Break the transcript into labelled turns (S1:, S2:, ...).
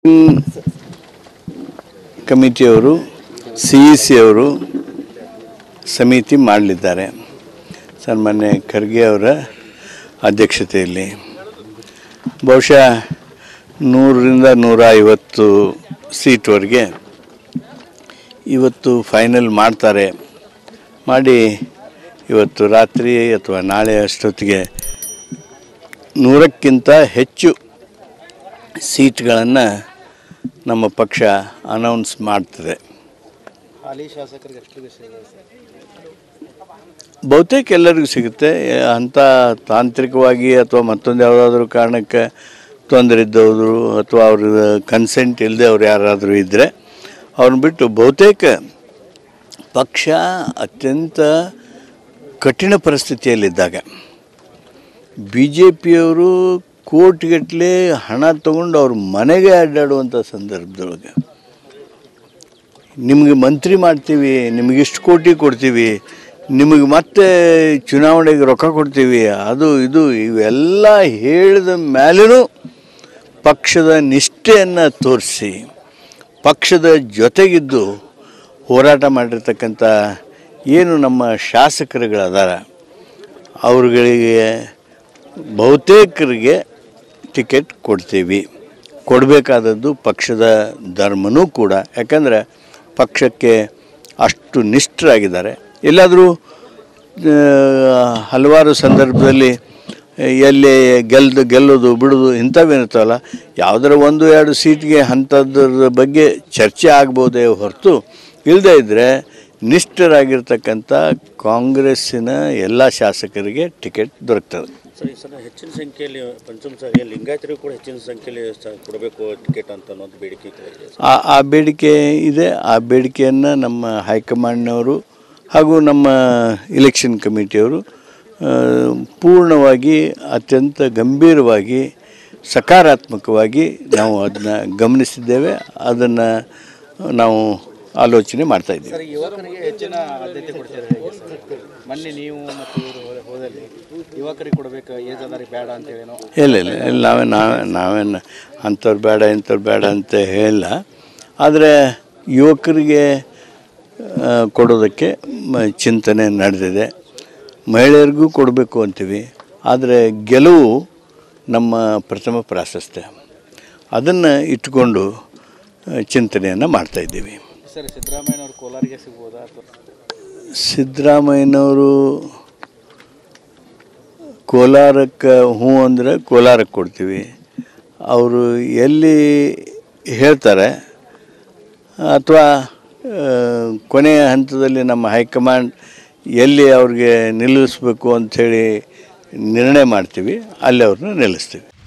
S1: ಕಮಿಟಿಯವರು C E C ಅವರು ಸಮಿತಿ ಮಾಡಲಿದ್ದಾರೆ ಸನ್ಮಾನ್ಯ ಖರ್ಗೆ ಅವರ ಅಧ್ಯಕ್ಷತೆಯಲ್ಲಿ ಬಹುಶಃ ನೂರರಿಂದ ನೂರ ಐವತ್ತು ಸೀಟ್ವರೆಗೆ ಇವತ್ತು ಫೈನಲ್ ಮಾಡ್ತಾರೆ ಮಾಡಿ ಇವತ್ತು ರಾತ್ರಿ ಅಥವಾ ನಾಳೆ ಅಷ್ಟೊತ್ತಿಗೆ ನೂರಕ್ಕಿಂತ ಹೆಚ್ಚು ಸೀಟ್ಗಳನ್ನು ನಮ್ಮ ಪಕ್ಷ ಅನೌನ್ಸ್ ಮಾಡ್ತದೆ
S2: ಹಾಲಿ ಶಾಸಕರಿಗೆ ಎಷ್ಟು ಸಿಗುತ್ತೆ ಸರ್
S1: ಬಹುತೇಕ ಎಲ್ಲರಿಗೂ ಸಿಗುತ್ತೆ ಅಂಥ ತಾಂತ್ರಿಕವಾಗಿ ಅಥವಾ ಮತ್ತೊಂದು ಯಾವುದಾದ್ರೂ ಕಾರಣಕ್ಕೆ ತೊಂದರೆ ಇದ್ದವರು ಅಥವಾ ಅವ್ರ ಕನ್ಸೆಂಟ್ ಇಲ್ಲದೆ ಅವ್ರು ಯಾರಾದರೂ ಇದ್ದರೆ ಅವ್ರನ್ನ ಬಿಟ್ಟು ಬಹುತೇಕ ಪಕ್ಷ ಅತ್ಯಂತ ಕಠಿಣ ಪರಿಸ್ಥಿತಿಯಲ್ಲಿದ್ದಾಗ ಬಿ ಜೆ ಪಿಯವರು ಕೋಟಿಗಟ್ಟಲೆ ಹಣ ತಗೊಂಡು ಅವ್ರ ಮನೆಗೆ ಅಡ್ಡಾಡುವಂಥ ಸಂದರ್ಭದೊಳಗೆ ನಿಮಗೆ ಮಂತ್ರಿ ಮಾಡ್ತೀವಿ ನಿಮಗೆ ಇಷ್ಟು ಕೋಟಿ ಕೊಡ್ತೀವಿ ನಿಮಗೆ ಮತ್ತೆ ಚುನಾವಣೆಗೆ ರೊಕ್ಕ ಕೊಡ್ತೀವಿ ಅದು ಇದು ಇವೆಲ್ಲ ಹೇಳಿದ ಮೇಲೂ ಪಕ್ಷದ ನಿಷ್ಠೆಯನ್ನು ತೋರಿಸಿ ಪಕ್ಷದ ಜೊತೆಗಿದ್ದು ಹೋರಾಟ ಮಾಡಿರ್ತಕ್ಕಂಥ ಏನು ನಮ್ಮ ಶಾಸಕರುಗಳದಾರ ಅವ್ರುಗಳಿಗೆ ಬಹುತೇಕರಿಗೆ ಟಿಕೆಟ್ ಕೊಡ್ತೀವಿ ಕೊಡಬೇಕಾದದ್ದು ಪಕ್ಷದ ಧರ್ಮನೂ ಕೂಡ ಯಾಕಂದರೆ ಪಕ್ಷಕ್ಕೆ ಅಷ್ಟು ನಿಷ್ಠರಾಗಿದ್ದಾರೆ ಎಲ್ಲಾದರೂ ಹಲವಾರು ಸಂದರ್ಭದಲ್ಲಿ ಎಲ್ಲಿ ಗೆಲ್ದು ಗೆಲ್ಲೋದು ಬಿಡೋದು ಇಂಥವೇನಿರ್ತಾವಲ್ಲ ಯಾವುದರ ಒಂದು ಎರಡು ಸೀಟ್ಗೆ ಅಂಥದ್ರ ಬಗ್ಗೆ ಚರ್ಚೆ ಆಗ್ಬೋದೇ ಹೊರತು ಇಲ್ಲದೇ ಇದ್ದರೆ ನಿಷ್ಠರಾಗಿರ್ತಕ್ಕಂಥ ಕಾಂಗ್ರೆಸ್ಸಿನ ಎಲ್ಲ ಶಾಸಕರಿಗೆ ಟಿಕೆಟ್ ದೊರಕ್ತದೆ
S3: ಸರ್ ಈ ಸಲ ಹೆಚ್ಚಿನ ಸಂಖ್ಯೆಯಲ್ಲಿ ಪಂಚಮ ಸಾರಿಗೆ ಲಿಂಗಾಯತರಿಗೂ ಕೂಡ ಹೆಚ್ಚಿನ ಸಂಖ್ಯೆಯಲ್ಲಿ ಸ- ಕೊಡಬೇಕು ಟಿಕೆಟ್ ಅಂತ ಅನ್ನೋದು ಬೇಡಿಕೆ ಇದೆ ಸರ್.
S1: ಆ ಆ ಬೇಡಿಕೆ ಇದೆ ಆ ಬೇಡಿಕೆಯನ್ನು ನಮ್ಮ ಹೈಕಮಾಂಡ್ನವರು ಹಾಗೂ ನಮ್ಮ ಇಲೆಕ್ಷನ್ ಕಮಿಟಿಯವರು ಆ, ಪೂರ್ಣವಾಗಿ ಅತ್ಯಂತ ಗಂಭೀರವಾಗಿ ಸಕಾರಾತ್ಮಕವಾಗಿ ನಾವು ಅದನ್ನ ಗಮನಿಸಿದ್ದೇವೆ ಅದನ್ನು ನಾವು ಆಲೋಚನೆ ಮಾಡ್ತಾ ಇದ್ದೀವಿ
S2: ಸರ್ ಯುವಕರಿಗೆ ಹೆಚ್ಚಿನ ಆದ್ಯತೆ ಕೊಡ್ತಾರೆ ಹೇಗೆ ಸರ್ ಮೊನ್ನೆ ನೀವು ಮತ್ತು ಇವರು ಹೋದ- ಹೋದಲ್ಲಿ ಯುವಕರಿಗೆ ಕೊಡಬೇಕು ಏಜ್ ಆದವ್ರಿಗೆ ಬೇಡ ಅಂತೇಳೇನೋ
S1: ಇಲ್ಲ ಇಲ್ಲ ಇಲ್ಲ ನಾವೇ ನಾವೇ ನಾವೇನು ಅಂಥವ್ರು ಬೇಡ ಇಂಥವ್ರು ಬೇಡ ಅಂತ ಹೇಳಿಲ್ಲ ಆದರೆ ಯುವಕರಿಗೆ ಆ, ಕೊಡೋದಕ್ಕೆ ಮ- ಚಿಂತನೆ ನಡೆದಿದೆ ಮಹಿಳೆಯರಿಗೂ ಕೊಡಬೇಕು ಅಂತೀವಿ ಆದರೆ ಗೆಲುವು ನಮ್ಮ ಪ್ರಥಮ ಪ್ರಾಶಸ್ತ್ಯ ಅದನ್ನು ಇಟ್ಕೊಂಡು ಚಿಂತನೆಯನ್ನು ಮಾಡ್ತಾಯಿದ್ದೀವಿ
S2: ಸರ್ ಸಿದ್ದರಾಮಯ್ಯನವರು ಕೋಲಾರಿಗೆ ಸಿಗ್ಬೋದಾ ಅಥವಾ
S1: ಸಿದ್ದರಾಮಯ್ಯನವರು ಕೋಲಾರಕ್ಕೆ ಹ್ಞೂ ಅಂದರೆ ಕೋಲಾರಕ್ಕೆ ಕೊಡ್ತೀವಿ ಅವರು ಎಲ್ಲಿ ಹೇಳ್ತಾರೆ ಅಥವಾ ಕೊನೆಯ ಹಂತದಲ್ಲಿ ನಮ್ಮ ಹೈಕಮಾಂಡ್ ಎಲ್ಲಿ ಅವ್ರಿಗೆ ನಿಲ್ಲಿಸ್ಬೇಕು ಅಂಥೇಳಿ ನಿರ್ಣಯ ಮಾಡ್ತೀವಿ ಅಲ್ಲಿ ಅವ್ರನ್ನ ನಿಲ್ಲಿಸ್ತೀವಿ